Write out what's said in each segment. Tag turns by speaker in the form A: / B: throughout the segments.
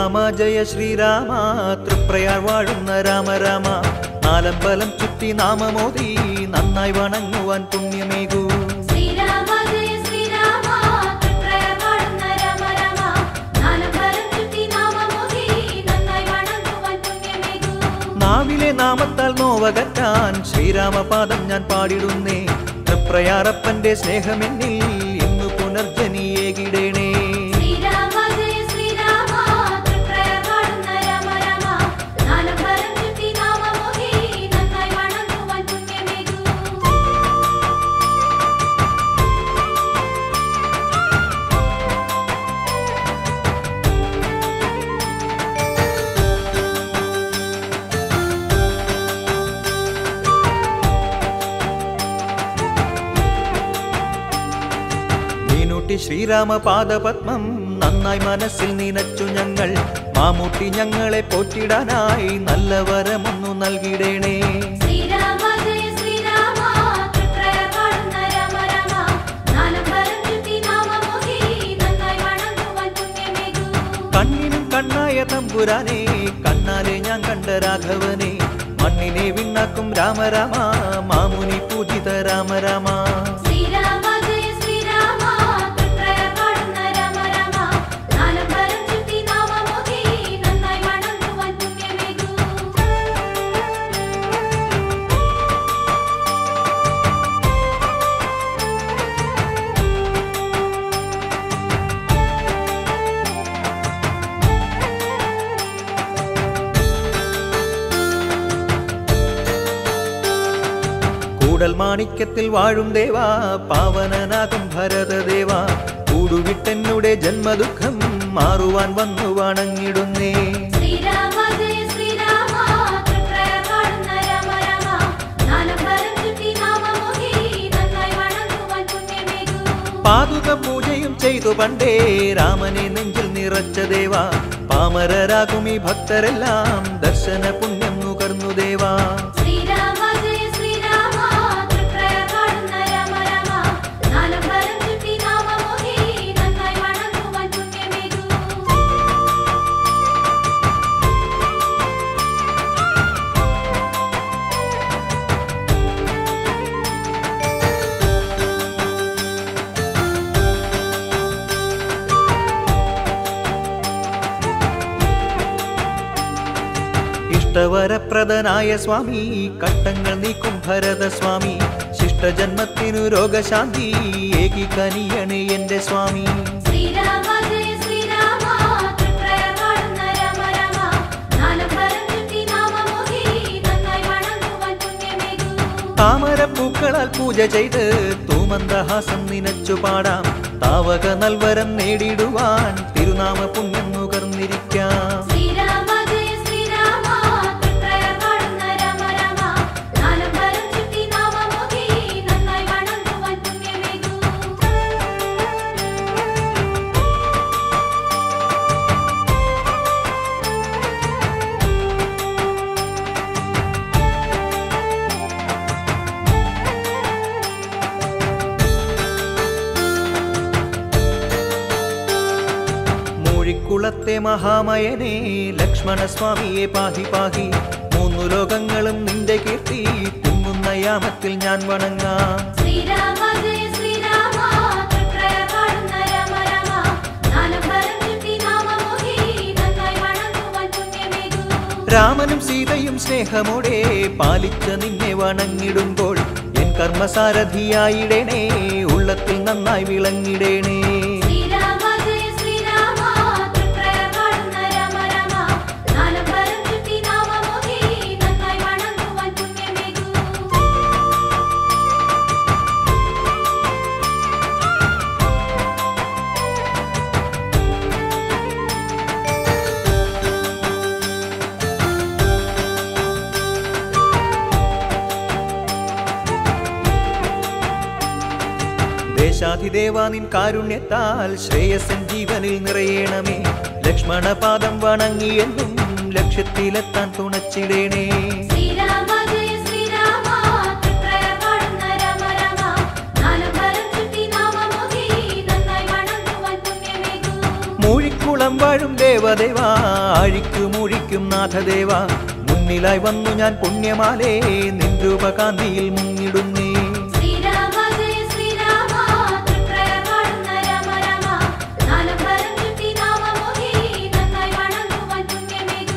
A: ശ്രീരാമ ജയ ശ്രീരാമ തൃപ്രയാർ വാഴുന്ന രാമ രാമ നാലമ്പലം ചുറ്റി നാമമോദി നന്നായി വണങ്ങുവാൻ പുണ്യമേകൂ
B: ശ്രീരാമ ജയ ശ്രീരാമ തൃപ്രയാർ വാഴുന്ന രാമ രാമ നാലമ്പലം ചുറ്റി നാമമോദി നന്നായി വണങ്ങുവാൻ പുണ്യമേകൂ
A: നാവിലെ നാമത്താൽ നോവകറ്റാൻ ശ്രീരാമപാദം ഞാൻ പാടിടുന്നേ തൃപ്രയാറപ്പന്റെ സ്നേഹമെന്നിൽ ഇന്നു പുനർജനിയേകിടേണേ
B: ശ്രീരാമ ജയ ശ്രീരാമ തൃപ്രയാർ വാഴുന്ന രാമ രാമ നാലമ്പലം ചുറ്റി നാമമോദി നന്നായി വണങ്ങുവാൻ പുണ്യമേകൂ
A: മീനൂട്ടി ശ്രീരാമപാദപത്മം നന്നായി മനസ്സിൽ നിനച്ചു ഞങ്ങൾ മാമൂട്ടി ഞങ്ങളെ പോറ്റിടാനായി നല്ല വരമൊന്നു നൽകിടേണേ
B: ശ്രീരാമ ജയ ശ്രീരാമ തൃപ്രയാർ വാഴുന്ന രാമ രാമ നാലമ്പലം ചുറ്റി നാമമോദി നന്നായി വണങ്ങുവാൻ പുണ്യമേകൂ
A: കണ്ണിനും കണ്ണായ തമ്പുരാനെ കണ്ണാലെ ഞാൻ കണ്ട രാഘവനെ മണ്ണിനെ വിണ്ണാക്കും രാമരാമ മാമുനി പൂജിത രാമരാമ
B: ശ്രീരാമ ജയ ശ്രീരാമ തൃപ്രയാർ വാഴുന്ന രാമ രാമ നാലമ്പലം ചുറ്റി നാമമോദി നന്നായി വണങ്ങുവാൻ പുണ്യമേകൂ
A: കൂടൽ മാണിക്യത്തിൽ വാഴും ദേവാ പാവനനാകും ഭരതദേവാ കൂടുവിട്ടെന്നുടെ ജന്മദുഃഖം മാറുവാൻ വന്നു വണങ്ങിടുന്നേ
B: ശ്രീരാമ ജയ ശ്രീരാമ തൃപ്രയാർ വാഴുന്ന രാമ രാമ നാലമ്പലം ചുറ്റി നാമമോദി നന്നായി വണങ്ങുവാൻ പുണ്യമേകൂ
A: പാതുക പൂജയും ചെയ്തു പണ്ടേ രാമനെ നെഞ്ചിൽ നിറച്ച ദേവാ പാമരരാകും ഈ ഭക്തരെല്ലാം ദർശന പുണ്യം നുകർന്നു ദേവാ
B: ശ്രീരാമ ജയ ശ്രീരാമ തൃപ്രയാർ വാഴുന്ന രാമ രാമ നാലമ്പലം ചുറ്റി നാമമോദി നന്നായി വണങ്ങുവാൻ പുണ്യമേകൂ
A: ഇഷ്ടവരപ്രദനായ സ്വാമി കട്ടങ്ങൾ നീക്കും ഭരത സ്വാമി ശിഷ്ടജന്മത്തിനു രോഗശാന്തി ഏകി കനിയണേ എന്റെ സ്വാമി
B: ശ്രീരാമ ജയ ശ്രീരാമ തൃപ്രയാർ വാഴുന്ന രാമ രാമ നാലമ്പലം ചുറ്റി നാമമോദി നന്നായി വണങ്ങുവാൻ പുണ്യമേകൂ
A: താമരപ്പൂക്കളാൽ പൂജ ചെയ്ത് തൂമന്ദഹാസം നിനച്ചു പാടാം താവക നൽവരം നേടിടുവാൻ തിരുനാമ പുണ്യം നുകർന്നിരിക്കാം
B: ശ്രീരാമ ജയ ശ്രീരാമ തൃപ്രയാർ വാഴുന്ന രാമ രാമ നാലമ്പലം ചുറ്റി നാമമോദി നന്നായി വണങ്ങുവാൻ പുണ്യമേകൂ
A: മൂഴിക്കുളത്തെ മഹാമയനെ ലക്ഷ്മണസ്വാമിയെ പാഹി പാഹി മൂന്നു ലോകങ്ങളും നിന്റെ കീർത്തി തിങ്ങുന്ന യാമത്തിൽ ഞാൻ വണങ്ങാം
B: ശ്രീരാമ ജയ ശ്രീരാമ തൃപ്രയാർ വാഴുന്ന രാമ രാമ നാലമ്പലം ചുറ്റി നാമമോദി നന്നായി വണങ്ങുവാൻ പുണ്യമേകൂ
A: രാമനും സീതയും സ്നേഹമോടെ പാലിച്ച നിന്നെ വണങ്ങിടുമ്പോൾ എൻ കർമ്മസാരഥിയായിടേണേ ഉള്ളത്തിൽ നന്നായി വിളങ്ങിടേണേ
B: ശ്രീരാമ ജയ ശ്രീരാമ തൃപ്രയാർ വാഴുന്ന രാമ രാമ നാലമ്പലം ചുറ്റി നാമമോദി നന്നായി വണങ്ങുവാൻ പുണ്യമേകൂ
A: ദേശാധിദേവ നിൻ കാരുണ്യത്താൽ ശ്രേയസൻ ജീവനിൽ നിറയണമേ ലക്ഷ്മണപാദം വണങ്ങിയെന്നും ലക്ഷ്യത്തിലെത്താൻ തുണച്ചിടേണേ
B: ശ്രീരാമ ജയ ശ്രീരാമ തൃപ്രയാർ വാഴുന്ന രാമ രാമ നാലമ്പലം ചുറ്റി നാമമോദി നന്നായി വണങ്ങുവാൻ പുണ്യമേകൂ
A: മൂഴിക്കുളം വാഴും ദേവദേവാ ആഴിക്കു മൂഴിക്കും നാഥദേവ മുന്നിലായി വന്നു ഞാൻ പുണ്യമാലേ നിൻ രൂപകാന്തിയിൽ മുങ്ങിടുന്നേ
B: ശ്രീരാമ ജയ ശ്രീരാമ തൃപ്രയ പാടുന്ന രാമ രാമ നാലമ്പലം ചുറ്റി നാമമോഹി നന്നായി വണങ്ങുവാൻ പുണ്യമേകൂ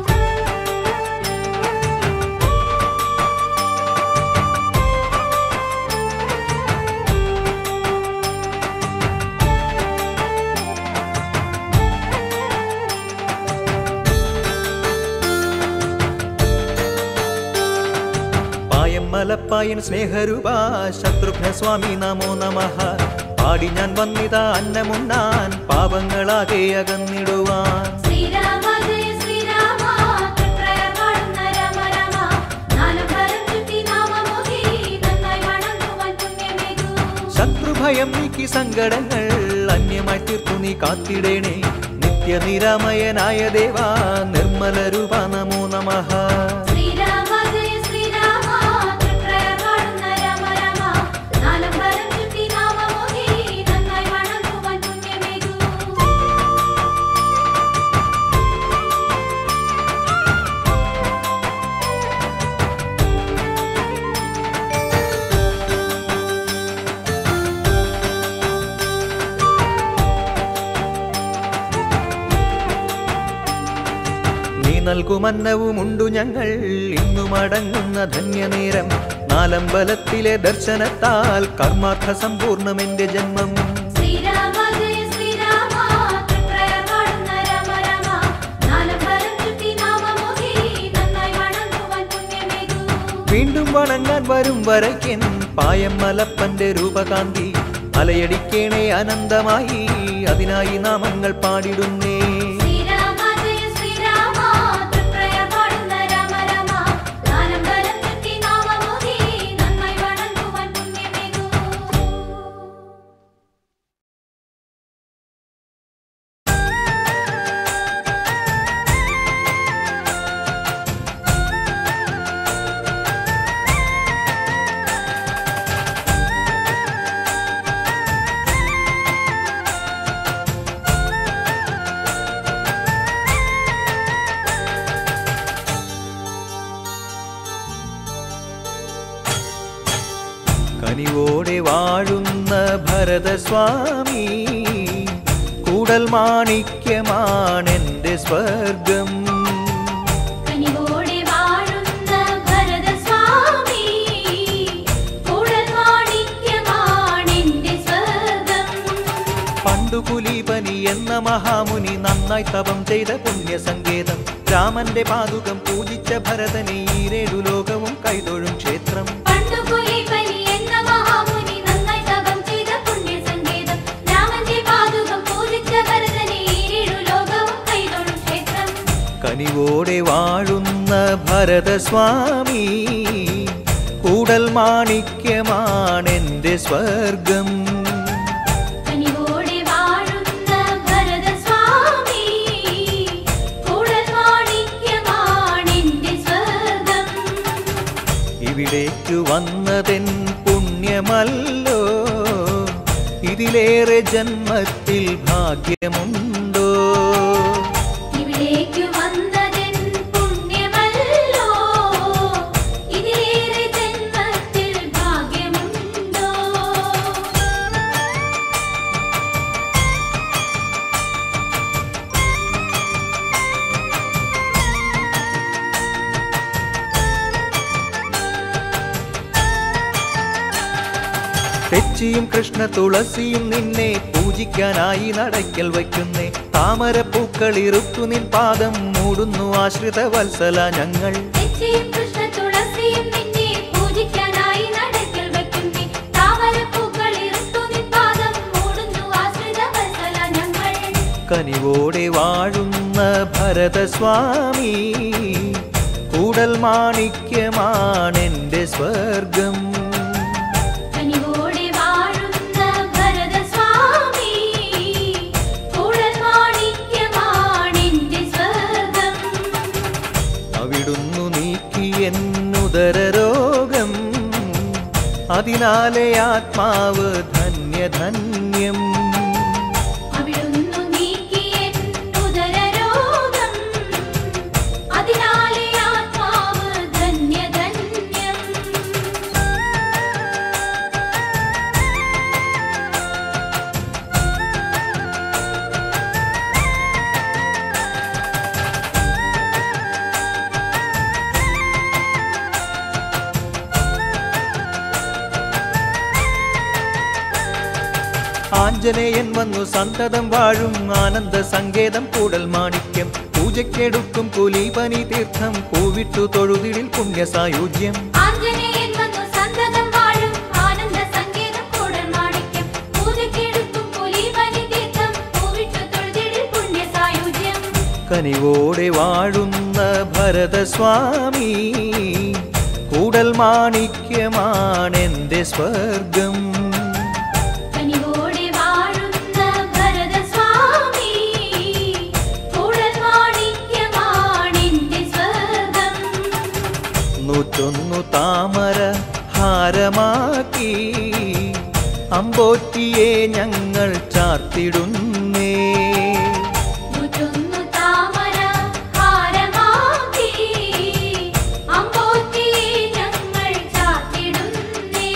A: പായം മലപ്പായൻ സ്നേഹരൂപ ശത്രുഘ്ന സ്വാമി നമോ നമഃ പാടി ഞാൻ വന്നിത അന്നമുണ്ണാൻ പാപങ്ങളാകെ അകന്നിടുവാൻ
B: ശ്രീരാമ ജയ ശ്രീരാമ തൃപ്രയ പാടുന്ന രാമ രാമ നാലമ്പലം ചുറ്റി നാമമോഹി നന്നായി വണങ്ങുവാൻ പുണ്യമേകൂ
A: ശത്രുഭയം നീക്കി സങ്കടങ്ങൾ അന്യമായി തീർത്തു നീ കാത്തിടേണേ നിത്യനിരാമയനായ ദേവ നിർമ്മല രൂപ നമോ നമഃ
B: ശ്രീരാമ ജയ ശ്രീരാമ തൃപ്രയ പാടുന്ന രാമ രാമ നാലമ്പലം ചുറ്റി നാമമോഹി നന്നായി വണങ്ങുവാൻ പുണ്യമേകൂ
A: നീ നൽകുമന്നവുമുണ്ടു ഞങ്ങൾ ഇന്നു മടങ്ങുന്ന ധന്യനേരം നാലമ്പലത്തിലെ ദർശനത്താൽ കർമാർത്ഥ സമ്പൂർണ്ണമെന്റെ ജന്മം
B: ശ്രീരാമ ജയ ശ്രീരാമ തൃപ്രയ പാടുന്ന രാമ രാമ നാലമ്പലം ചുറ്റി നാമമോഹി നന്നായി വണങ്ങുവാൻ പുണ്യമേകൂ
A: വീണ്ടും വണങ്ങാൻ വരും വരയ്ക്കൻ പായം മലപ്പന്റെ രൂപകാന്തി അലയടിക്കേണേ അനന്തമായി അതിനായി നാമങ്ങൾ പാടിടുന്നേ
B: ശ്രീരാമ ജയ ശ്രീരാമ തൃപ്രയ പാടുന്ന രാമ രാമ നാലമ്പലം ചുറ്റി നാമമോഹി നന്നായി വണങ്ങുവാൻ പുണ്യമേകൂ
A: കനിവോടെ വാഴുന്ന ഭരതസ്വാമി കൂടൽ മാണിക്യമാണെന്റെ സ്വർഗം
B: കനിവോടെ വാഴുന്ന ഭരതസ്വാമി കൂടൽ മാണിക്യമാണെന്റെ സ്വർഗം
A: പണ്ടു കുലീപനി എന്ന മഹാമുനി നന്നായി തപം ചെയ്ത പുണ്യസങ്കേതം രാമന്റെ പാതുകം പൂജിച്ച ഭരതനെ ഈരേഴു ലോകവും കൈതൊഴും ക്ഷേത്രം
B: പണ്ടു കുലീപനി എന്ന മഹാമുനി നന്നായി തപം ചെയ്ത പുണ്യസങ്കേതം രാമന്റെ പാതുകം പൂജിച്ച ഭരതനെ ഈരേഴു ലോകവും കൈതൊഴും ക്ഷേത്രം
A: കനിവോടെ വാഴുന്ന ഭരതസ്വാമി കൂടൽ മാണിക്യമാണെന്റെ സ്വർഗം
B: കനിവോടെ വാഴുന്ന ഭരതസ്വാമി കൂടൽ മാണിക്യമാണെന്റെ സ്വർഗം
A: ഇവിടേക്കു വന്നതെൻ പുണ്യമല്ലോ ഇതിലേറെ ജന്മത്തിൽ ഭാഗ്യമുണ്ടോ
B: ഇവിടേക്കു വന്നതെൻ പുണ്യമല്ലോ ഇതിലേറെ ജന്മത്തിൽ ഭാഗ്യമുണ്ടോ
A: തെച്ചിയും കൃഷ്ണ തുളസിയും നിന്നെ പൂജിക്കാനായി നടയ്ക്കൽ വയ്ക്കുന്നേ താമരപ്പൂക്കൾ ഇറുത്തു നിൻ പാദം മൂടുന്നു ആശ്രിത വത്സല ഞങ്ങൾ
B: തെച്ചിയും കൃഷ്ണ തുളസിയും നിന്നെ പൂജിക്കാനായി നടക്കൽ വെക്കുന്നേ താമരപ്പൂക്കൾ ഇറുത്തു നിൻ പാദം മൂടുന്നു ആശ്രിത വത്സല ഞങ്ങൾ
A: കനിവോടെ വാഴുന്ന ഭരതസ്വാമി കൂടൽ മാണിക്യമാണെന്റെ സ്വർഗം
B: കനിവോടെ വാഴുന്ന ഭരതസ്വാമി കൂടൽ മാണിക്യമാണെന്റെ സ്വർഗം
A: അവിടുന്നു നീക്കി എന്നുദര രോഗം അതിനാലെ ആത്മാവ് ധന്യധന്യം
B: അവിടുന്നു നീക്കിയ ഉദരരോഗം
A: ആഞ്ജനേയൻ വന്നു സന്തതം വാഴും ആനന്ദ സങ്കേതം കൂടൽ മാണിക്യം പൂജയ്ക്കെടുക്കും കുലീപനി തീർത്ഥം പൂവിട്ടു തൊഴുതിടിൽ പുണ്യസായുജ്യം
B: ആഞ്ജനേയൻ വന്നു സന്തതം വാഴും ആനന്ദ സംഗീതം കൂടൽ മാണിക്യം പൂജയ്ക്കെടുക്കും പുലിബലി തീർത്ഥം പൂവിട്ടു തൊഴുതിടിൽ പുണ്യസായുജ്യം
A: കനിവോടെ വാഴുന്ന ഭരതസ്വാമി കൂടൽ മാണിക്യമാണെന്റെ സ്വർഗം
B: കനിവോടെ വാഴുന്ന ഭരതസ്വാമി കൂടൽ മാണിക്യമാണെന്റെ സ്വർഗം
A: നൂറ്റൊന്നു താമര ഹാരമാക്കി അമ്പോറ്റിയെ ഞങ്ങൾ ചാർത്തിടുന്നേ
B: നൂറ്റൊന്നു താമര ഹാരമാക്കി അമ്പോറ്റിയെ ഞങ്ങൾ ചാത്തിടുന്നേ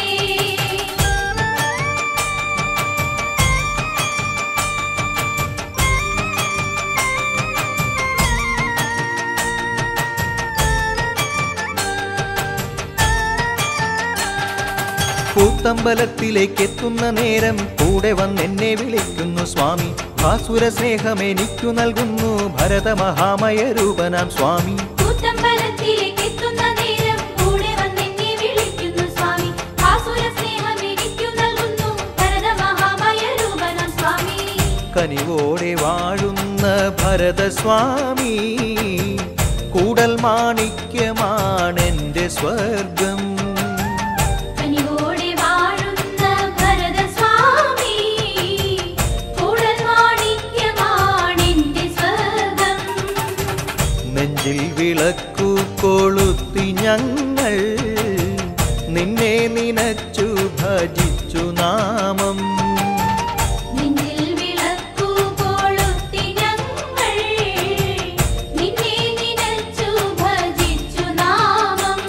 A: കൂത്തമ്പലത്തിലേക്ക് എത്തുന്ന നേരം കൂടെ വന്നെന്നെ വിളിക്കുന്നു സ്വാമി ഭാസുര സ്നേഹം എനിക്കു നൽകുന്നു ഭരത മഹാമയ രൂപനാം സ്വാമി
B: കൂത്തമ്പലത്തിലേക്ക് എത്തുന്ന നേരം കൂടെ വന്നെന്നെ വിളിക്കുന്നു സ്വാമി ആസുര സ്നേഹം എനിക്കു നൽകുന്നു ഭരത മഹാമയ രൂപനം സ്വാമി
A: കനിവോടെ വാഴുന്ന ഭരതസ്വാമി കൂടൽ മാണിക്യമാണെന്റെ സ്വർഗം
B: കനിവോടെ വാഴുന്ന ഭരതസ്വാമി കൂടൽ മാണിക്യമാണെന്റെ സ്വർഗം
A: നെഞ്ചിൽ വിളക്കു കൊളുത്തി ഞങ്ങൾ നിന്നെ നിനച്ചു ഭജിച്ചു നാമം
B: നിന്നിൽ വിളക്കു കൊളുത്തി ഞങ്ങൾ നിന്നെ നിനച്ചു ഭജിച്ചു നാമം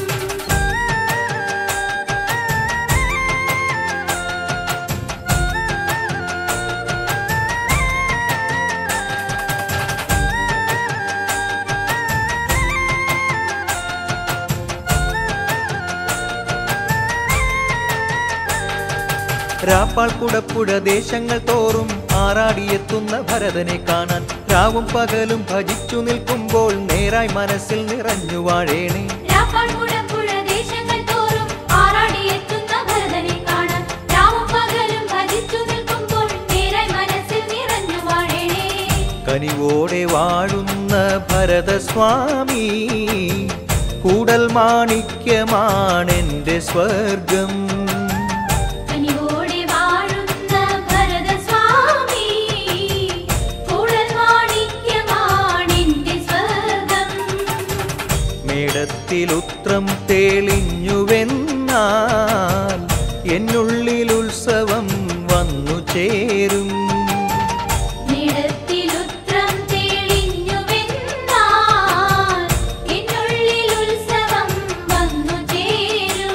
A: രാപ്പാൾ കുടപ്പുഴ ദേശങ്ങൾ തോറും ആറാടിയെത്തുന്ന ഭരതനെ കാണാൻ രാവും പകലും ഭജിച്ചു നിൽക്കുമ്പോൾ നേരായി മനസ്സിൽ നിറഞ്ഞു വാഴേണേ
B: രാപ്പാൾകുടപ്പുഴ ദേശങ്ങൾ തോറും ആറാടിയെത്തുന്ന ഭരതനെ കാണാൻ രാവും പകലും ഭജിച്ചു നിൽക്കുമ്പോൾ നേരായി മനസ്സിൽ നിറഞ്ഞു വാഴണേ
A: കനിവോടെ വാഴുന്ന ഭരതസ്വാമി കൂടൽ മാണിക്യമാണെന്റെ സ്വർഗം
B: കനിവോടെ വാഴുന്ന ഭരതസ്വാമി കൂടൽ മാണിക്യമാണെന്റെ സ്വർഗം
A: മേടത്തിലുത്രം തെളിഞ്ഞുവെന്നാൽ എന്നുള്ളിൽ ഉത്സവം വന്നു ചേരും
B: നിടത്തിലുത്രം തെളിഞ്ഞുവെന്നാൽ എന്നുള്ളിൽ ഉത്സവം വന്നു ചേരും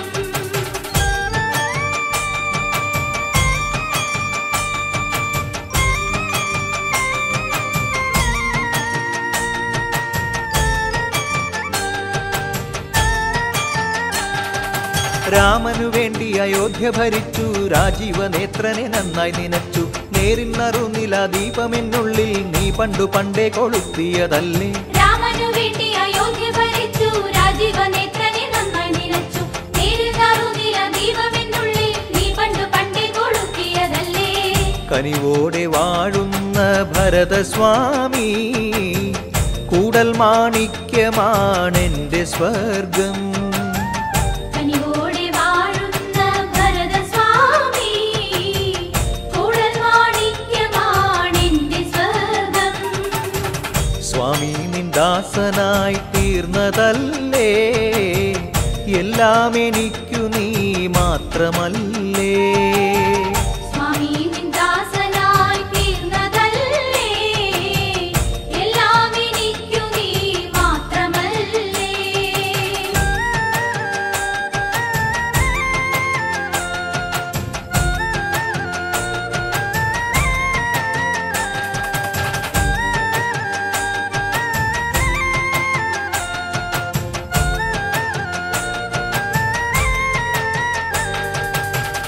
A: രാമനു വേണ്ടി അയോധ്യ ഭരിച്ചു രാജീവ നേത്രനെ നന്നായി നിനച്ചു നേരിൽ നറുനില ദീപമെന്നുള്ളിൽ നീ പണ്ടു പണ്ടേ കൊളുത്തിയതല്ലേ
B: രാമനു വേണ്ടി അയോധ്യ ഭരിച്ചു രാജീവ നേത്രനെ നന്നായി നിലച്ചു നേരിൽ നറുനില ദീപമെന്നുള്ളിൽ നീ പണ്ടു പണ്ടേ കൊളുത്തിയതല്ലേ
A: കനിവോടെ വാഴുന്ന ഭരതസ്വാമി കൂടൽ മാണിക്യമാണെന്റെ സ്വർഗം
B: കനിവോടെ വാഴുന്ന ഭരതസ്വാമി കൂടൽ മാണിക്യമാണെന്റെ സ്വർഗം
A: സ്വാമി നിന്ദാസനായി തീർന്നതല്ലേ എല്ലാം എനിക്കു നീ മാത്രമല്ലേ
B: സ്വാമി നിന്ദാസനായി തീർന്നതല്ലേ എല്ലാം എനിക്കു നീ മാത്രമല്ലേ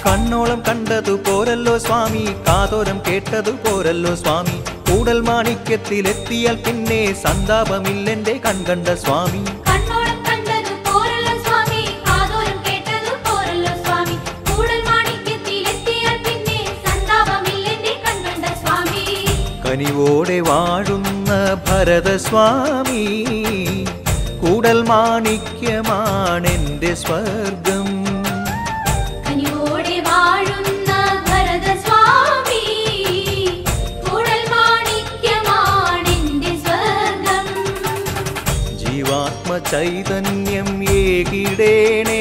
A: കണ്ണോളം കണ്ടതു പോരല്ലോ സ്വാമി കാതോരം കേട്ടതു പോരല്ലോ സ്വാമി കൂടൽ മാണിക്യത്തിലെത്തിയാൽ പിന്നെ സന്താപമില്ലെന്റെ കൺകണ്ട സ്വാമി
B: കണ്ണോളം കണ്ടതു പോരല്ലോ സ്വാമി കാതോരം കേട്ടതു പോരല്ലോ സ്വാമി കൂടൽ മാണിക്യത്തിലെത്തിയാൽ പിന്നെ സന്താപമില്ലെന്റെ കൺകണ്ട സ്വാമി
A: കനിവോടെ വാഴുന്ന ഭരതസ്വാമി കൂടൽ മാണിക്യമാണെന്റെ സ്വർഗം
B: കനിയോടെ വാഴുന്ന ഭരതസ്വാമി കൂടൽ മാണിക്യമാണെന്റെ സ്വർഗം
A: ജീവാത്മ ചൈതന്യം ഏകിടേണേ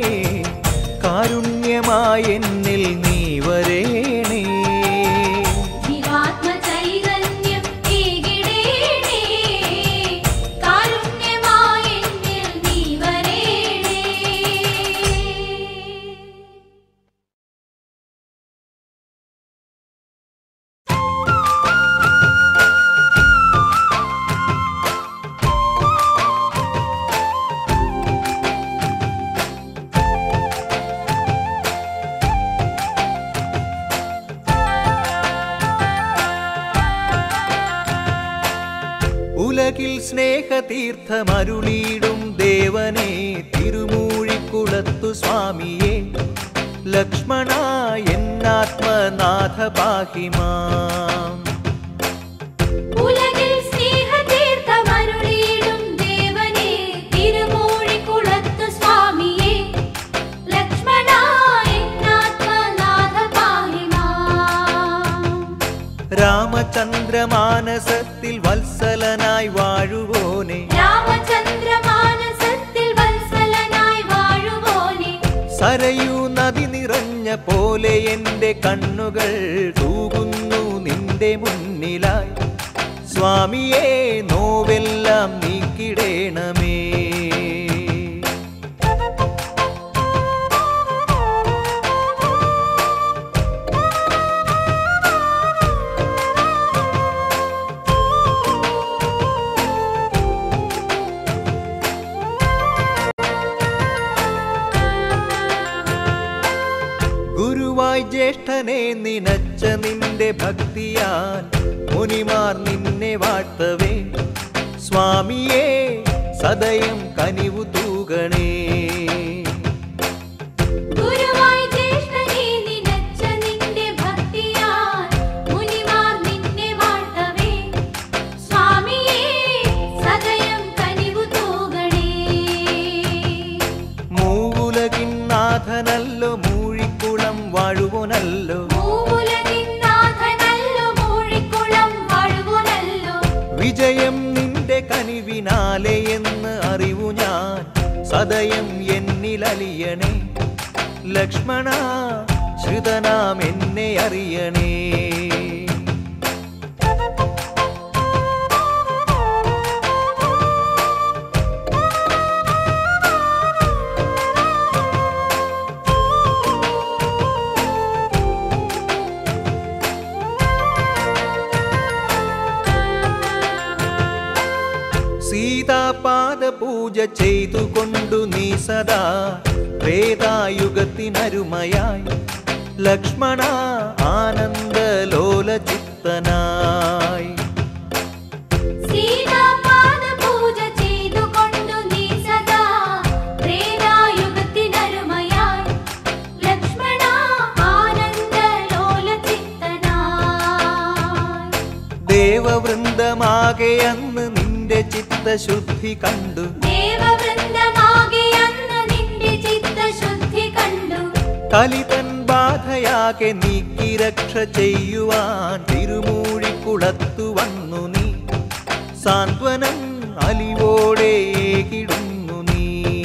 A: കാരുണ്യമായി എന്നിൽ നീ വരേണേ
B: ജീവാത്മ ചൈതന്യം ഏകിടേണേ കാരുണ്യമായി എന്നിൽ നീ വരേണേ
A: ഉലകിൽ സ്നേഹതീർത്ഥമരുളീടും ദേവനെ തിരുമൂഴിക്കുളത്തു സ്വാമിയെ ലക്ഷ്മണ എന്നാത്മനാഥ പാഹിമാം
B: ഉലകിൽ സ്നേഹതീർത്ഥമരുളിയിടും ദേവനേ തിരുമൂഴിക്കുളത്തു സ്വാമിയേ ലക്ഷ്മണായ എന്നാത്മനാഥ പാഹിമാം
A: രാമചന്ദ്രമാനസത്തിൽ വത്സലനായി വാഴുവോനെ
B: രാമചന്ദ്ര മാനസത്തിൽ വത്സലനായി വാഴുവോനെ
A: സരയൂ നദി നിറഞ്ഞ പോലെ എൻ്റെ കണ്ണുകൾ തൂകുന്നു നിന്റെ മുന്നിലായി സ്വാമിയെ നോവെല്ലാം നീക്കിടേണമേ ഗുരുവായി ജ്യേഷ്ഠനെ നിനച്ച നിന്റെ ഭക്തിയാൽ മുനിമാർ നിന്നെ വാഴ്ത്തവേ സ്വാമിയെ സദയം കനിവു തൂകണേ
B: ഗുരുവായി ജ്യേഷ്ഠനെ നിനച്ച നിന്റെ ഭക്തിയാൽ മുനിമാർ നിന്നെ വാഴ്ത്തവേ സ്വാമിയേ സദയം കനിവു തൂകണേ
A: മൂവുലകിൻ നാഥനല്ലോ മൂഴിക്കുളം വാഴുവനല്ലോ
B: മൂവുലകിന്നാഥനല്ലോ മൂഴിക്കുളം വാഴുവനല്ലോ
A: വിജയം നിന്റെ കനിവിനാലെ എന്ന് അറിവു ഞാൻ സദയം എന്നിലലിയണേ ലക്ഷ്മണ ശ്രുതനാം എന്നെ അറിയണേ സീതാപാദ പൂജ ചെയ്തുകൊണ്ടു നീ സദാ ത്രേതായുഗത്തിനരുമയായി ലക്ഷ്മണ ആനന്ദലോല ചിത്തനായി
B: സീതാപാദ പൂജ ചെയ്തുകൊണ്ടു നീ സദാ ത്രേതായുഗത്തിനരുമയായി ലക്ഷ്മണ ആനന്ദലോല ചിത്തനായി
A: ദേവവൃന്ദമാകെ അന്ന് നിന്റെ ചിത്തശുദ്ധി കണ്ടു
B: ദേവവൃന്ദമാകെ അന്ന് നിന്റെ ചിത്തശുദ്ധി കണ്ടു
A: കലിതൻ ബാധയാകെ നീക്കി രക്ഷ ചെയ്യുവാൻ തിരുമൂഴിക്കുളത്തു വന്നു നീ സാന്ത്വനം അലിവോടെ ഏകിടുന്നു നീ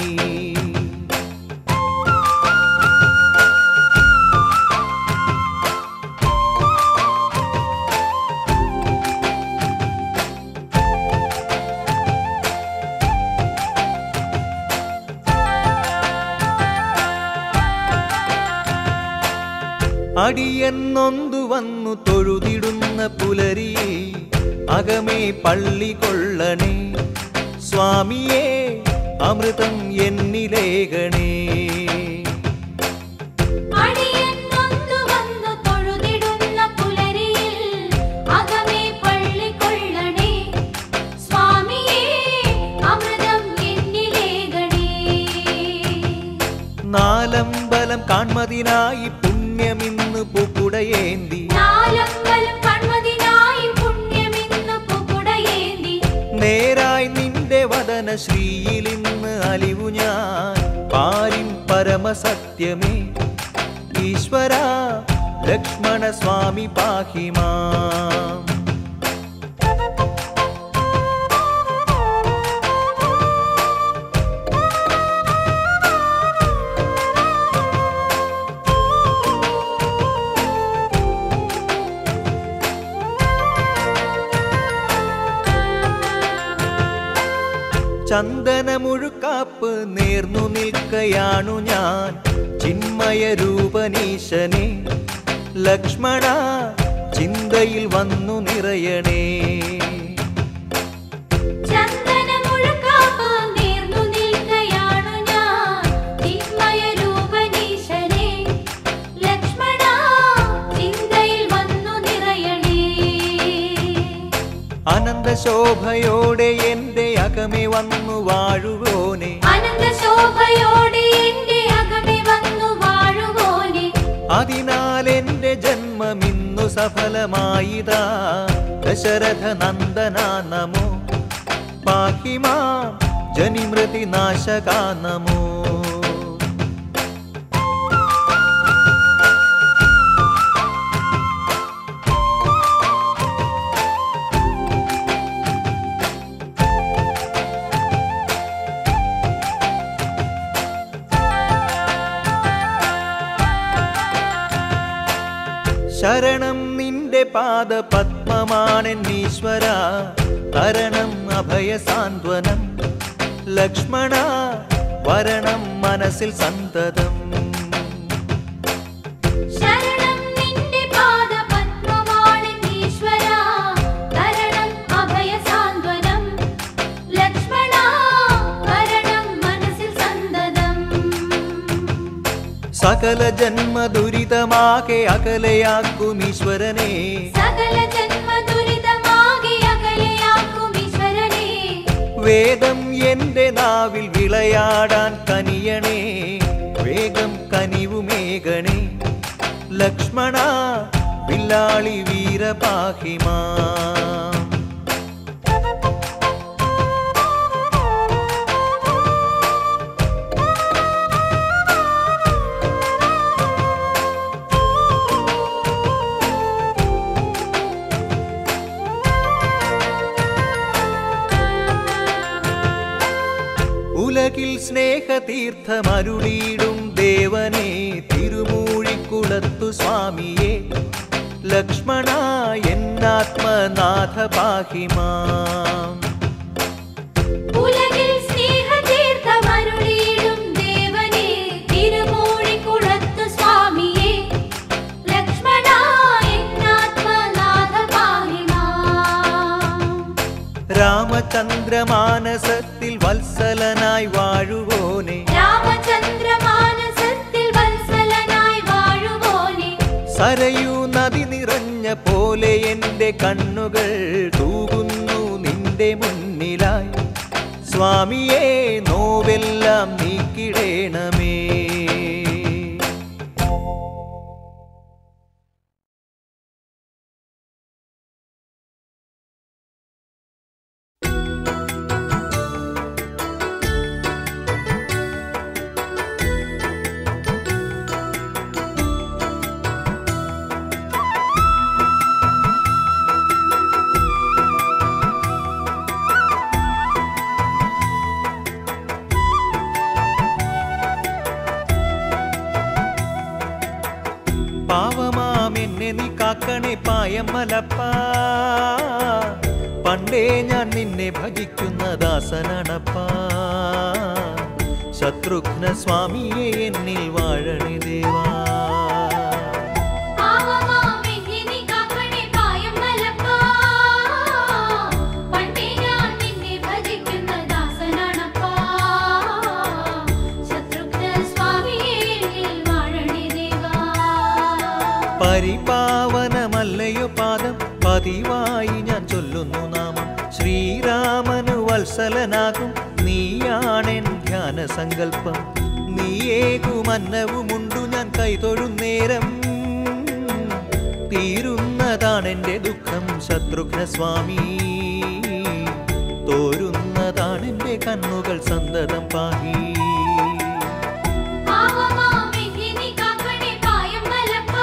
A: അടിയെന്നൊന്തു വന്നു തൊഴുതിടുന്ന പുലരിയെ അകമേ പള്ളി കൊള്ളണേ സ്വാമിയെ അമൃതം എന്നിലേകണേ
B: അടിയൻ
A: നാലമ്പലം കാൺമതിനായി പുണ്യമിന്ന് പൂക്കുടയേന്തി
B: നാലമ്പലം കൺമതിനായി പുണ്യമിന്ന് പുകുടയേന്തി
A: നേരായി നിന്റെ വദന ശ്രീയിലിന്ന് അലിവു ഞാൻ പാരിൻ പരമസത്യമേ ഈശ്വര ലക്ഷ്മണ സ്വാമി പാഹിമാം ചന്ദനമുഴുക്കാപ്പ് നേർന്നു നിൽക്കയാണു ഞാൻ ചിന്മയ രൂപനീശനെ ലക്ഷ്മണ ചിന്തയിൽ വന്നു നിറയണേ
B: ചന്ദനമുഴക്കാപ്പ് നേർന്നു നിൽക്കയാണു ഞാൻ ചിന്മയ രൂപനീശനെ ലക്ഷ്മണ ചിന്തയിൽ വന്നു നിറയണേ
A: അനന്തശോഭയോടെ എൻ്റെ അകമേ വന്നു വാഴുവോനെ
B: അനന്തശോഭയോടെ എന്റെ അകമേ വന്നു വാഴുവോനെ
A: അതിനാൽ എൻ്റെ ജന്മമിന്നു സഫലമായിതാ ദശരഥ നന്ദന നമോ പാഹിമാ ജനിമൃതി നാശകാ നമോ ശരണം നിന്റെ പാദ പത്മമാണെന്നീശ്വര തരണം അഭയ സാന്ത്വനം ലക്ഷ്മണ വരണം മനസ്സിൽ സന്തതം
B: ശരണം നിന്റെ പാദ പത്മമാണ് ഈശ്വര തരണം അഭയ സാന്ത്വനം ലക്ഷ്മണ വരണം മനസ്സിൽ സന്തതം
A: സകല ജന്മ ദുരിതമാകെ അകലയാക്കും ഈശ്വരനെ
B: സകല ജന്മ ദുരിതമാകെ അകലെയാക്കും ഈശ്വരനെ
A: വേദം എന്റെ നാവിൽ വിളയാടാൻ കനിയണേ വേഗം കനിവുമേകണേ ലക്ഷ്മണ വില്ലാളി വീരപാഹിമാ ഉലകിൽ സ്നേഹതീർത്ഥമരുളിയിടും ദേവനെ തിരുമൂഴിക്കുളത്തു സ്വാമിയെ ലക്ഷ്മണ എന്നാത്മനാഥ പാഹിമാം
B: ഉലകിൽ സ്നേഹതീർത്ഥമരുളിയിടും ദേവനെ തിരുമൂഴിക്കുളത്തു സ്വാമിയെ ലക്ഷ്മണ എന്നാത്മനാഥ പാഹിമാം
A: രാമചന്ദ്രമാനസത്തിൽ വത്സലനായി വാഴുവോനെ
B: രാമചന്ദ്രമാനസത്തിൽ വത്സലനായി വാഴുവോനെ
A: സരയൂ നദി നിറഞ്ഞ പോലെ എൻ്റെ കണ്ണുകൾ തൂകുന്നു നിന്റെ മുന്നിലായി സ്വാമിയെ നോവെല്ലാം നീക്കിടേണമേ പാവമാം എന്നെ നീ കാക്കണേ പായമ്മലപ്പാ പണ്ടേ ഞാൻ നിന്നെ ഭജിക്കുന്ന ദാസനടപ്പാ ശത്രുഘ്ന സ്വാമിയെ എന്നിൽ വാഴണേ ദേവാ
B: പാവമാമെന്നെ നീ കാക്കണേ പായമ്മലപ്പാ. പണ്ടേ ഞാൻ നിന്നെ ഭജിക്കുന്ന ദാസനാണപ്പാ. ശത്രുഘ്ന സ്വാമിയേ എന്നിൽ വാഴണേ ദേവാ.
A: പരിപാവനമല്ലയോ പാദം പതിവായി ഞാൻ ചൊല്ലുന്നു നാമം ശ്രീരാമനു വത്സലനാകും നീയാണെൻ ധ്യാന സങ്കല്പം നീ നീയേകുമന്നവുമുണ്ടു ഞാൻ കൈതൊഴുന്നേരം തീരുന്നതാണെന്റെ ദുഃഖം ശത്രുഘ്ന സ്വാമി തോരുന്നതാണെന്റെ കണ്ണുകൾ സന്തതം പാഹി
B: പാവമാമെന്നിനി കാക്കണേ പായം മലപ്പാ.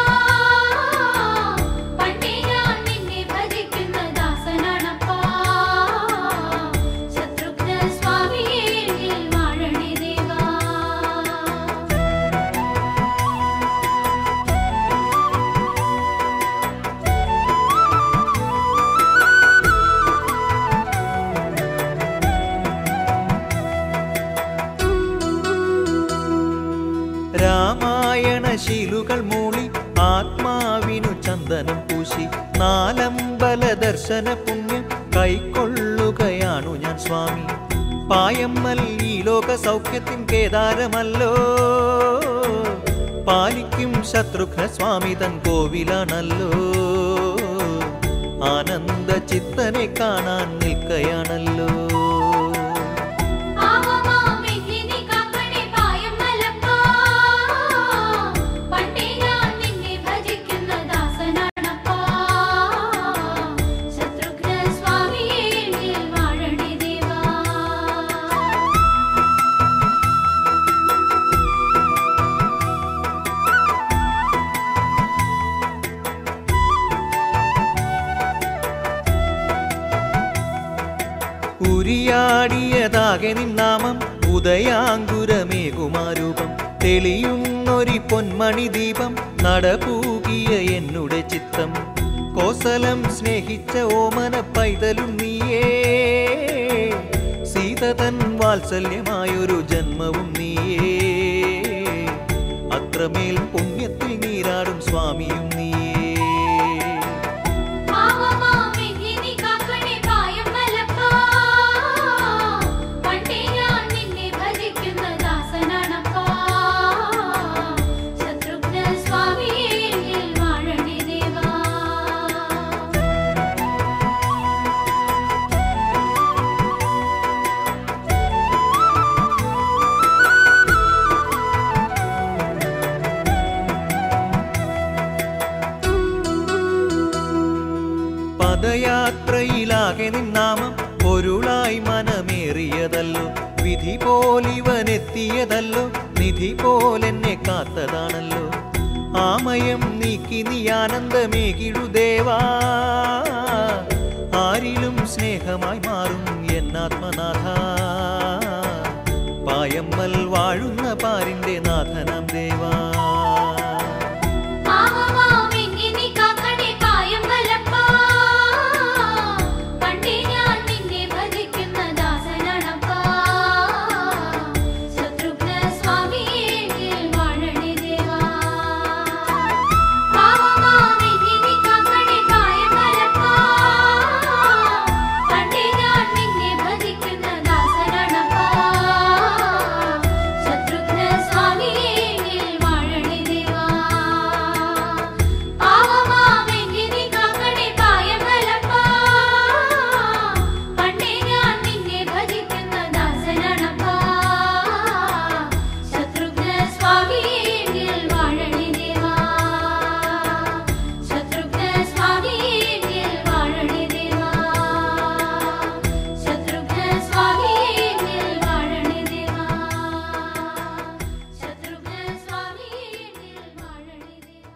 B: പണ്ടേ ഞാൻ നിന്നെ ഭജിക്കുന്ന ദാസനാണപ്പാ. ശത്രുഘ്ന സ്വാമിയേ എന്നിൽ വാഴണേ ദേവാ
A: രാമായണ ശീലുകൾ മൂളി ആത്മാവിനു ചന്ദനം പൂശി നാലമ്പല ദർശന പുണ്യം കൈക്കൊള്ളുകയാണു ഞാൻ സ്വാമി പായമ്മൽ ഈ ലോക സൗഖ്യത്തിൻ കേദാരമല്ലോ പാലിക്കും ശത്രുഘ്ന സ്വാമി തൻ കോവിലാണല്ലോ ആനന്ദ ചിത്തനെ കാണാൻ നിൽക്കയാണല്ലോ
B: പാവമാമെന്നിനി കാക്കണേ പായം മലപ്പാ. പണ്ടേ ഞാൻ നിന്നെ ഭജിക്കുന്ന ദാസനാണപ്പാ. ശത്രുഘ്ന സ്വാമിയേ എന്നിൽ വാഴണേ ദേവാ
A: ഉരിയാടിയതാകെ നിന്നാമം ഉദയാങ്കുരമേകുമാരൂപം തെളിയുന്നൊരി പൊന്മണി ദീപം നടപൂകിയ എന്നുടെ ചിത്തം കോസലം സ്നേഹിച്ച ഓമന പൈതലും നീയേ സീതതൻ വാത്സല്യമായൊരു ജന്മവും നീയേ അത്രമേൽ പുണ്യത്തിൽ നീരാടും സ്വാമിയും നീയേ
B: പാവമാമെന്നിനി കാക്കണേ പായം മലപ്പാ. പണ്ടേ ഞാൻ നിന്നെ ഭജിക്കുന്ന ദാസനാണപ്പാ. ശത്രുഘ്ന സ്വാമിയേ എന്നിൽ വാഴണേ ദേവാ
A: പദയാത്രയിലാകെ നിന്നാമം പൊരുളായി മനമേറിയതല്ലോ വിധി പോലിവനെത്തിയതല്ലോ നിധി പോലെന്നെ കാത്തതാണല്ലോ ആമയം നീക്കി നീ ആനന്ദമേകിടുദേവാ ആരിലും സ്നേഹമായി മാറും എന്നാത്മനാഥ പായമ്മൽ വാഴുന്ന പാരിന്റെ നാഥനാം ദേവാ
B: പാവമാമെന്നിനി കാക്കണേ പായം മലപ്പാ. പണ്ടേ ഞാൻ നിന്നെ ഭജിക്കുന്ന ദാസനാണപ്പാ. ശത്രുഘ്ന സ്വാമിയേ എന്നിൽ വാഴണേ ദേവാ പാവമാമെന്നിനി കാക്കണേ പായം മലപ്പാ. പണ്ടേ ഞാൻ നിന്നെ ഭജിക്കുന്ന ദാസനാണപ്പാ. ശത്രുഘ്ന സ്വാമിയേ എന്നിൽ വാഴണേ ദേവാ പാവമാമെന്നിനി കാക്കണേ പായം മലപ്പാ. പണ്ടേ ഞാൻ നിന്നെ ഭജിക്കുന്ന ദാസനാണപ്പാ. ശത്രുഘ്ന സ്വാമിയേ എന്നിൽ വാഴണേ ദേവാ ശത്രുഘ്ന സ്വാമിയേ എന്നിൽ വാഴണേ ദേവാ ശത്രുഘ്ന സ്വാമിയേ എന്നിൽ വാഴണേ ദേവാ ശത്രുഘ്ന സ്വാമിയേ എന്നിൽ വാഴണേ ദേവാ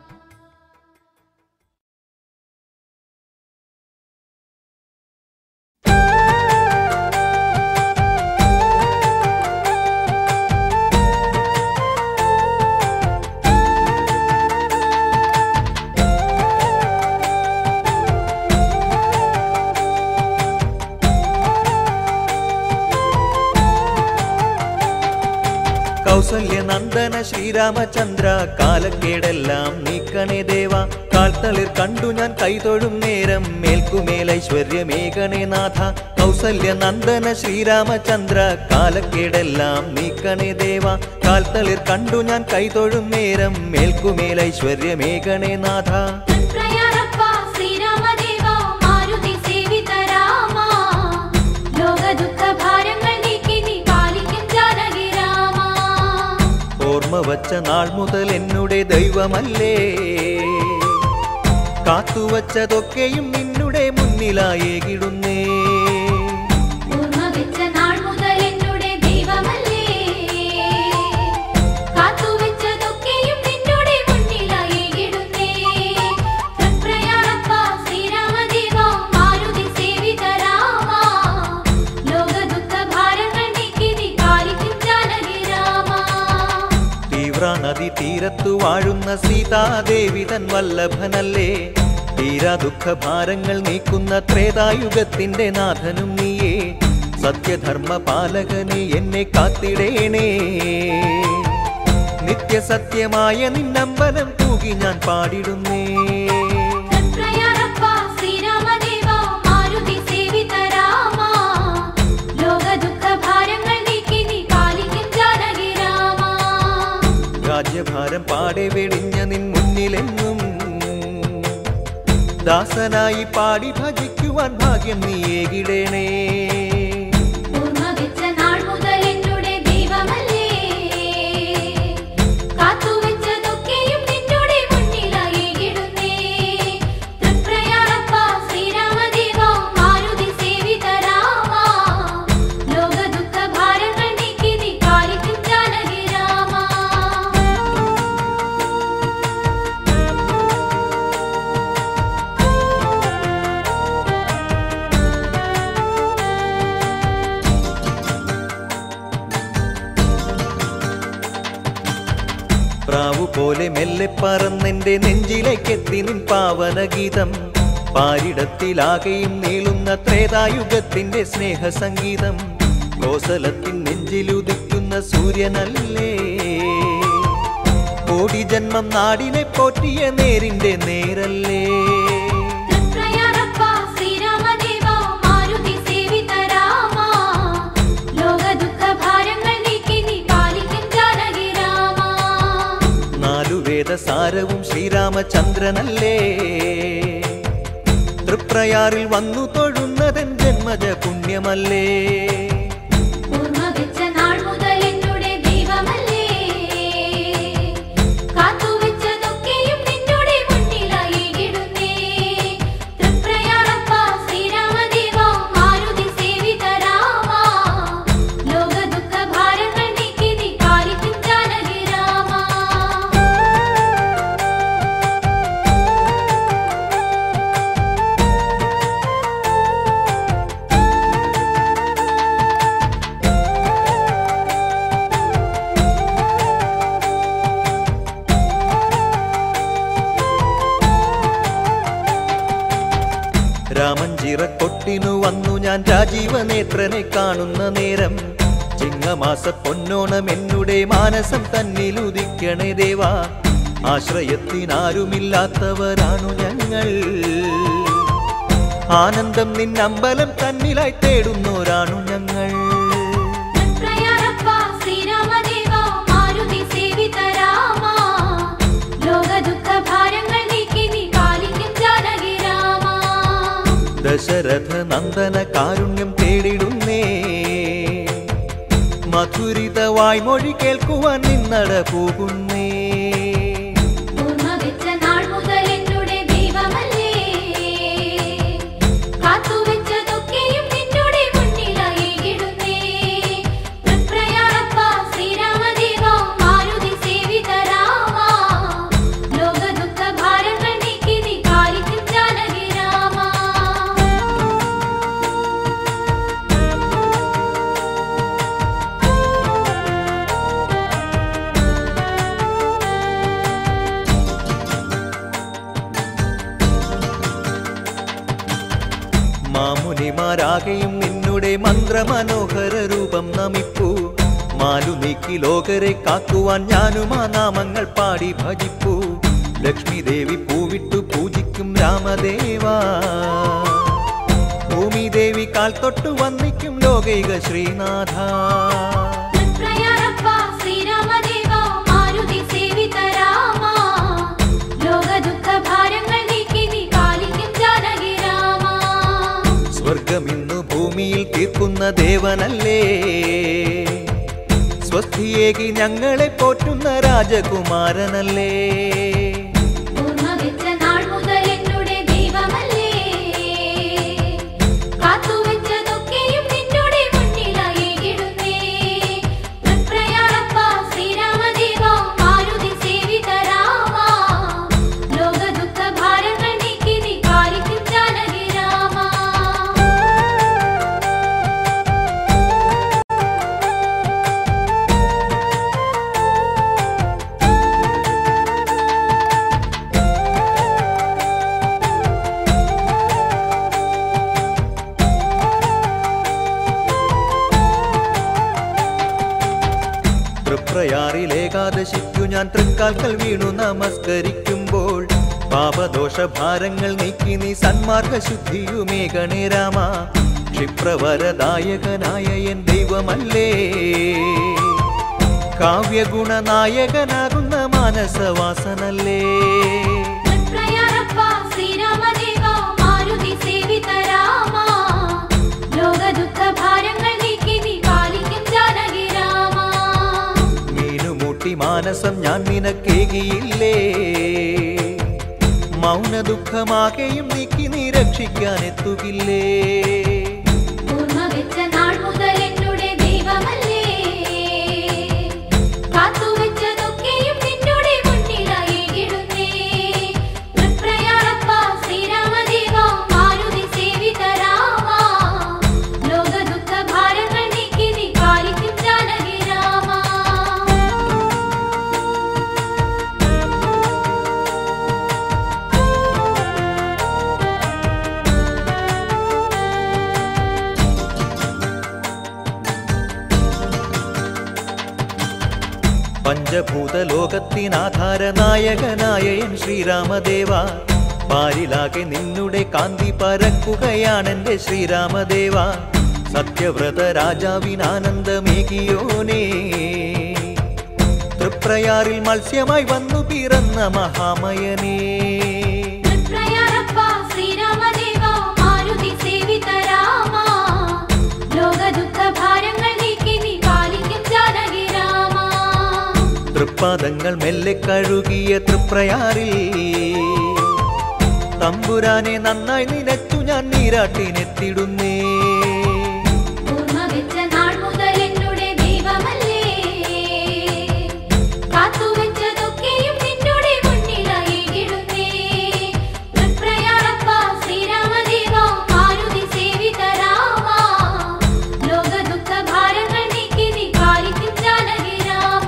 A: കൗസല്യ നന്ദന ശ്രീരാമചന്ദ്ര കാലക്കേടെല്ലാം നീക്കണേ ദേവ കാൽത്തളിർ കണ്ടു ഞാൻ കൈതൊഴും നേരം മേൽക്കുമേൽ ഐശ്വര്യമേകണേ നാഥ കൗസല്യ നന്ദന ശ്രീരാമചന്ദ്ര കാലക്കേടെല്ലാം നീക്കണേ ദേവ കാൽത്തളിർ കണ്ടു ഞാൻ കൈതൊഴും നേരം മേൽക്കുമേൽ ഐശ്വര്യമേകണേ നാഥ
B: തത്പ്രയാണപ്പ ശ്രീരാമദേവ മാരുതി സേവിത രാമ ലോക ദുഃഖ ഭാരങ്ങൾ നീക്കി നീ പാലിക്കും ജാനകി രാമ
A: ഓർമ്മ ഓർമ്മ വച്ച നാൾ മുതൽ എന്നുടെ ദൈവമല്ലേ കാത്തുവച്ചതൊക്കെയും നിന്നുടെ മുന്നിലായേകിടുന്നേ
B: ഓർമ്മ വെച്ച നാൾ മുതൽ എന്നുടെ ദൈവമല്ലേ കാത്തുവെച്ചതൊക്കെയും നിന്നുടെ മുന്നിലായി ഇടുന്നേ തൃപ്രയാണപ്പ ശ്രീരാമദേവ മാരുതി സേവിതരാമ ലോക ദുഃഖ ഭാരങ്ങൾ നീക്കി നീ പാലിക്കും ജാനകി രാമ
A: തീവ്ര നദി തീരത്തു വാഴുന്ന സീതാദേവി തൻ വല്ലഭനല്ലേ തീരാ ദുഃഖഭാരങ്ങൾ നീക്കുന്ന ത്രേതായുഗത്തിന്റെ നാഥനും നീയേ സത്യധർമ്മ പാലകനെ എന്നെ കാത്തിടേണേ നിത്യസത്യമായ നിന്നമ്പലം തൂകി ഞാൻ പാടിടുന്നേ
B: തൃപ്രയാണപ്പ ശ്രീരാമദേവ മാരുതി സേവിതരാമ ലോക ദുഃഖ ഭാരങ്ങൾ നീക്കി നീ പാലിക്കും ജാനകി രാമ
A: രാജ്യഭാരം പാടെ വെടിഞ്ഞ നിൻ മുന്നിലെങ്ങും ദാസനായി പാടി ഭജിക്കുവാൻ ഭാഗ്യം നീയേകിടേണേ
B: ഓർമ്മ വെച്ച നാൾ മുതൽ എന്നുടെ ദൈവമല്ലേ കാത്തുവെച്ചതൊക്കെയും നിന്നുടെ മുന്നിലായി ഇടുന്നേ തൃപ്രയാണപ്പ ശ്രീരാമദേവ മാരുതി സേവിതരാമ ലോക ദുഃഖ ഭാരങ്ങൾ നീക്കി നീ പാലിക്കും ജാനകി രാമ
A: പ്രാവു പോലെ മെല്ലെ പറന്നെന്റെ നെഞ്ചിലേക്കെത്തി നിൻ പാവനഗീതം പാരിടത്തിലാകെയും നീളുന്ന ത്രേതായുഗത്തിന്റെ സ്നേഹസംഗീതം കോസലത്തിൻ നെഞ്ചിലുദിക്കുന്ന സൂര്യനല്ലേ കോടി ജന്മം നാടിനെ പോറ്റിയ നേരിന്റെ നേരല്ലേ
B: തൃപ്രയാണപ്പ ശ്രീരാമദേവ മാരുതി സേവിതരാമ ലോക ദുഃഖ ഭാരങ്ങൾ നീക്കി നീ പാലിക്കും ജാനകി രാമ
A: നാലു വേദസാരവും ശ്രീരാമചന്ദ്രനല്ലേ തൃപ്രയാറിൽ വന്നു തൊഴുന്നതൻ ജന്മജ പുണ്യമല്ലേ
B: ഓർമ്മ വെച്ച നാൾ മുതൽ എന്നുടെ ദൈവമല്ലേ കാത്തുവെച്ചതൊക്കെയും നിന്നുടെ മുന്നിലായി ഇടുന്നേ തൃപ്രയാണപ്പ ശ്രീരാമദേവ മാരുതി സേവിതരാമ ലോക ദുഃഖ ഭാരങ്ങൾ നീക്കി നീ പാലിക്കും ജാനകി രാമ
A: രാമഞ്ചിറക്കൊട്ടിനു വന്നു ഞാൻ രാജീവനേത്രനെ കാണുന്ന നേരം ചിങ്ങമാസ പൊന്നോണം എന്നുടെ മാനസം തന്നിലുദിക്കണേ ദേവാ ആശ്രയത്തിനാരുമില്ലാത്തവരാണു ഞങ്ങൾ ആനന്ദം നിന്നമ്പലം തന്നിലായി തേടുന്നോരാണു ഞങ്ങൾ
B: തൃപ്രയാണപ്പ ശ്രീരാമദേവ മാരുതി സേവിതരാമ ലോക ദുഃഖ ഭാരങ്ങൾ നീക്കി നീ പാലിക്കും ജാനകി രാമ
A: ദശരഥ നന്ദന കാരുണ്യം തേടിടുന്നേ മധുരിത വായ്മൊഴി കേൾക്കുവാൻ നിന്നട പോകുന്നേ
B: ഓർമ്മ വെച്ച നാൾ മുതൽ എന്നുടെ ദൈവമല്ലേ കാത്തുവെച്ചതൊക്കെയും നിന്നുടെ മുന്നിലായി ഇടുന്നേ തൃപ്രയാണപ്പ ശ്രീരാമദേവ മാരുതി സേവിതരാമ ലോക ദുഃഖ ഭാരങ്ങൾ നീക്കി നീ പാലിക്കും ജാനകി രാമ
A: മാമുനിമാരാകെയും നിന്നുടെ മന്ത്രമനോഹര രൂപം നമിപ്പൂ മാലു നീക്കി ലോകരെ കാക്കുവാൻ ഞാനും ആ നാമങ്ങൾ പാടി ഭജിപ്പൂ ലക്ഷ്മി ദേവി പൂവിട്ടു പൂജിക്കും രാമദേവാ ഭൂമി ദേവി കാൽ തൊട്ടു വന്നിക്കും ലോകൈക ശ്രീനാഥ
B: തൃപ്രയാണപ്പ ശ്രീരാമദേവ മാരുതി സേവിതരാമ ലോക ദുഃഖ ഭാരങ്ങൾ നീക്കി നീ പാലിക്കും ജാനകി രാമ
A: സ്വർഗമിന്നു ഭൂമിയിൽ തീർക്കുന്ന ദേവനല്ലേ ബുദ്ധിയേകി ഞങ്ങളെ പോറ്റുന്ന രാജകുമാരനല്ലേ
B: ഓർമ്മ വെച്ച നാൾ മുതൽ എന്നുടെ ദൈവമല്ലേ കാത്തുവെച്ചതൊക്കെയും നിന്നുടെ മുന്നിലായി ഇടുന്നേ തൃപ്രയാണപ്പ ശ്രീരാമദേവ മാരുതി സേവിത രാമ ലോക ദുഃഖ ഭാരങ്ങൾ നീക്കി നീ പാലിക്കും ജാനകി രാമ
A: തൃപ്രയാറിൽ ഏകാദശിക്കു ഞാൻ തൃക്കാൽക്കൽ വീണു നമസ്കരിക്കുമ്പോൾ പാപദോഷ ഭാരങ്ങൾ നീക്കി നീ സന്മാർഗ ശുദ്ധിയുമേ ഗണേരാമ ക്ഷിപ്രവരദായകനായ എൻ ദൈവമല്ലേ കാവ്യഗുണനായകനാകുന്ന മാനസവാസനല്ലേ
B: തൃപ്രയാണപ്പ ശ്രീരാമദേവ മാരുതി സേവിത രാമ ലോക ദുഃഖ ഭാരങ്ങൾ നീക്കി നീ പാലിക്കും ജാനകി രാമ
A: മീനുമൂട്ടി മാനസം ഞാൻ നിനക്കേകിയില്ലേ മൗന ദുഃഖമാകെയും നീക്കി നീ രക്ഷിക്കാൻ എത്തുകില്ലേ
B: ഓർമ്മ വെച്ച നാൾ മുതൽ എന്നുടെ ദൈവമല്ലേ കാത്തുവെച്ചതൊക്കെയും നിന്നുടെ മുന്നിലായി ഇടുന്നേ തൃപ്രയാണപ്പ ശ്രീരാമദേവ മാരുതി സേവിത രാമ ലോക ദുഃഖ ഭാരങ്ങൾ നീക്കി നീ പാലിക്കും ജാനകി രാമ
A: പഞ്ചഭൂത ലോകത്തിനാധാര നായകനായ എൻ ശ്രീരാമദേവ പാരിലാകെ നിന്നുടെ കാന്തി പരക്കുകയാണെന്റെ ശ്രീരാമദേവ സത്യവ്രത രാജാവിനാനന്ദമേകിയോനേ തൃപ്രയാറിൽ മത്സ്യമായി വന്നു പിറന്ന മഹാമയനേ
B: തൃപ്രയാണപ്പ ശ്രീരാമദേവ മാരുതി സേവിത രാമ ലോക ദുഃഖ ഭാരങ്ങൾ നീക്കി നീ പാലിക്കും ജാനകി രാമ
A: തൃപ്പാദങ്ങൾ മെല്ലെ കഴുകിയ തൃപ്രയാറിൽ തമ്പുരാനെ നന്നായി നിനച്ചു ഞാൻ നീരാട്ടിനെത്തിടുന്നേ
B: ഓർമ്മ വെച്ച നാൾ മുതൽ എന്നുടെ ദൈവമല്ലേ കാത്തുവെച്ചതൊക്കെയും നിന്നുടെ മുന്നിലായി ഇടുന്നേ തൃപ്രയാണപ്പ ശ്രീരാമദേവ മാരുതി സേവിത രാമ ലോക ദുഃഖ ഭാരങ്ങൾ നീക്കി നീ പാലിക്കും ജാനകി രാമ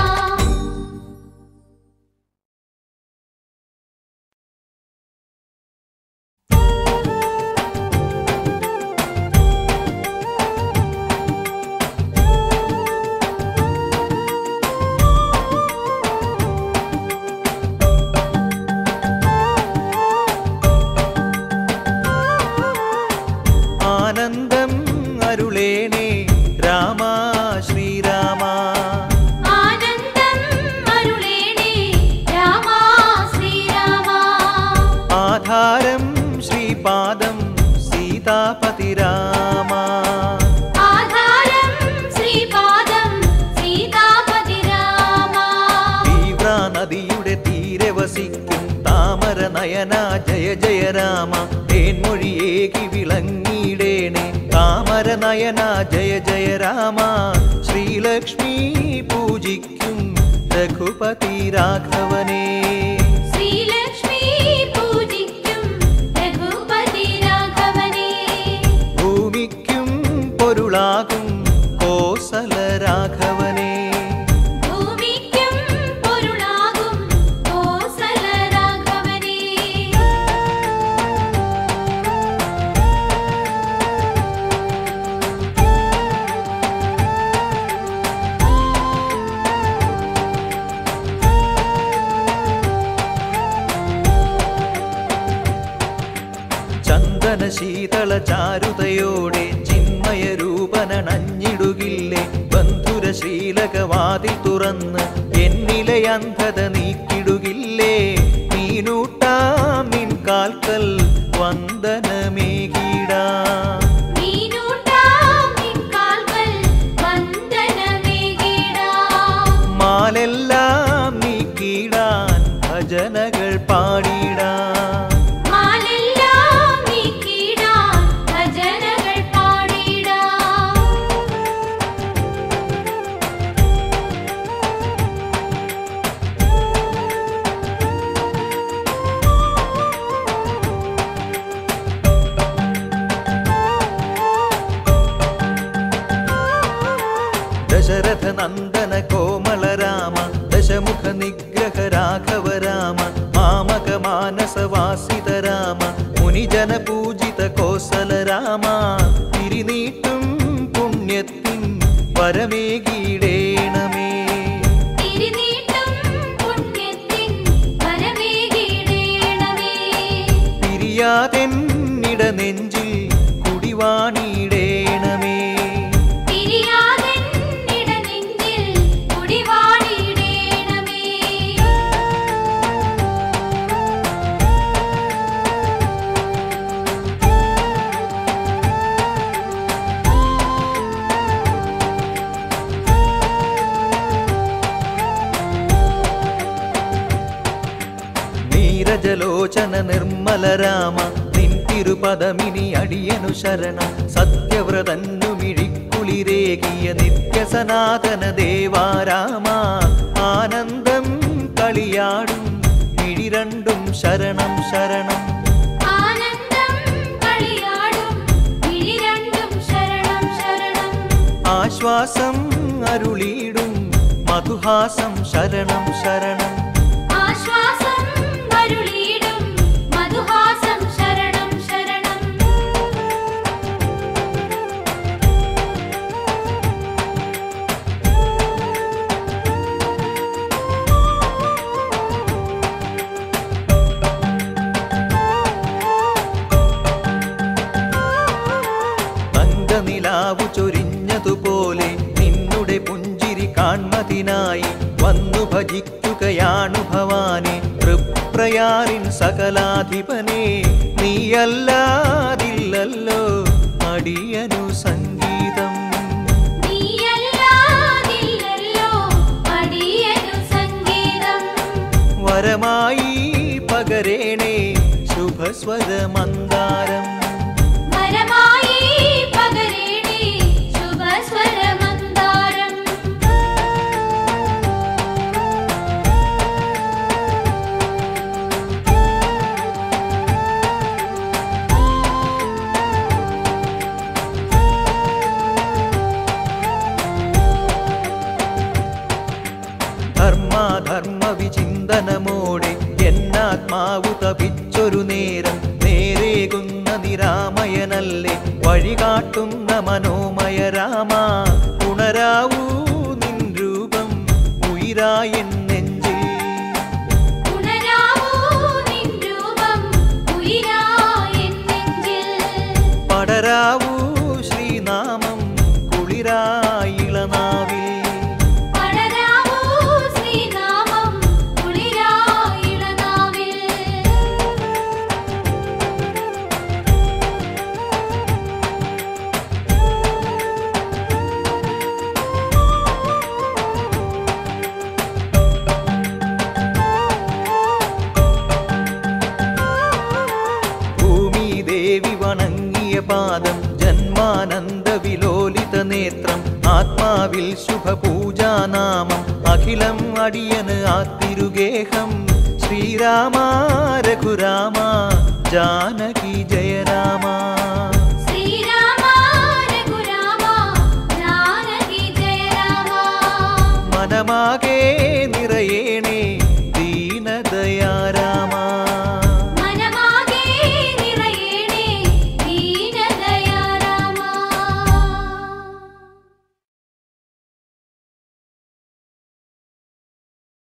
A: ആനന്ദം അരുളേണേ രാമ ശ്രീരാമ
B: ആനന്ദം അരുളേണേ രാമ ശ്രീരാമ
A: ആധാരം ശ്രീപാദം സീതാപതി രാമ
B: ആധാരം ശ്രീപാദം സീതാപതി രാമ
A: തീവ്ര നദിയുടെ തീരെ വസിക്കും താമര നയന ജയ ജയ രാമ തേൻമൊഴിയേകി വിളങ്ങിയിടേണേ താമര നയന ജയ ജയ രാമ ശ്രീലക്ഷ്മി പൂജിക്കും രഘുപതി രാഘവനേ
B: ശ്രീലക്ഷ്മി പൂജിക്കും രഘുപതി രാഘവനേ
A: ഭൂമിക്കും പൊരുളാകും കോസല രാഘവനേ
B: ഭൂമിക്കും പൊരുളാകും കോസല രാഘവനേ
A: ചന്ദന ശീതള ചാരുതയോടെ ചിന്മയ രൂപനണഞ്ഞിടുകില്ലേ ബന്ധുര ശ്രീലകവാതിൽ തുറന്ന് എന്നിലെ അന്ധത നീക്കിടുകില്ലേ മീനൂട്ടാം നിൻ കാൽക്കൽ വന്ദനമേകിടാ
B: മീനൂട്ടാം നിൻ കാൽക്കൽ വന്ദനമേകിടാം
A: ഭജനകൾ പാടിടാം
B: മാലെല്ലാം നീക്കിടാം ഭജനകൾ പാടിടാം
A: ദശരഥ നന്ദന കോമള രാമ ദശമുഖ നിഗ്രഹ രാഘവ രാമ മാമക മാനസവാസിത രാമ മുനിജന പൂജിത കോസല രാമ തിരിനീട്ടും പുണ്യത്തിൻ വരമേകിടേണമേ
B: തിരുനീട്ടും പുണ്യത്തിൻ വരമേകിടേണമേ
A: പിരിയാതെന്നിട നെഞ്ചിൽ കുടിവാണിടേണമേ
B: തിരിയാതെന്നിട നെഞ്ചിൽ കുടിവാണിടേണമേ
A: നീരജലോചന നിർമ്മല രാമ നിൻ തിരുപദമിനി അടിയനു ശരണം സത്യവ്രതന്നു മിഴിക്കുളിരേകിയ നിത്യസനാതന ദേവാരാമ ആനന്ദം കളിയാടും മിഴിരണ്ടും ശരണം ശരണം
B: ആനന്ദം കളിയാടും മിഴിരണ്ടും ശരണം ശരണം
A: ആശ്വാസം അരുളിയിടും മധുഹാസം ശരണം ശരണം
B: ആശ്വാസം അരുളിയിടും മധുഹാസം ശരണം ശരണം
A: തങ്കനിലാവു ചൊരിഞ്ഞതുപോലെ നിന്നുടെ പുഞ്ചിരി കാൺമതിനായി വന്നു ഭജിക്കുകയാണു ഭവാനെ തൃപ്രയാറിൻ സകലാധിപനെ നീയല്ലാതില്ലല്ലോ അടിയനു സംഗീതം
B: നീയല്ലാതില്ലല്ലോ അടിയനു സംഗീതം
A: വരമായി പകരേണേ ശുഭസ്വരമന്ദാരം
B: വരമായി പകരേണേ ശുഭസ്വരമന്ദാരം
A: ധർമാധർമ്മ വിചിന്തനമോടെ എന്നാത്മാവു തപിച്ചൊരു നേരം നേരേകുന്ന നിരാമയനല്ലേ വഴികാട്ടുന്ന മനോമയ രാമ ഉണരാവൂ നിൻ രൂപം ഉയിരായൻ നെഞ്ചിൽ
B: ഉണരാവൂ നിൻ രൂപം ഉയിരായെൻ നെഞ്ചിൽ
A: പടരാവൂ ശ്രീനാമം കുളിരായിളനാവിൽ
B: പടരാവൂ ശ്രീനാമം കുളിരായിളനാവിൽ
A: ഭൂമി ദേവി വണങ്ങിയ പാദം ജന്മാനന്ദ വിലോലിത നേത്രം ആത്മാവിൽ ശുഭപൂജാനാമം അഖിലം അടിയന് ആ തിരുഗേഹം ശ്രീരാമ രഘുരാമ ജാനകി ജയരാമ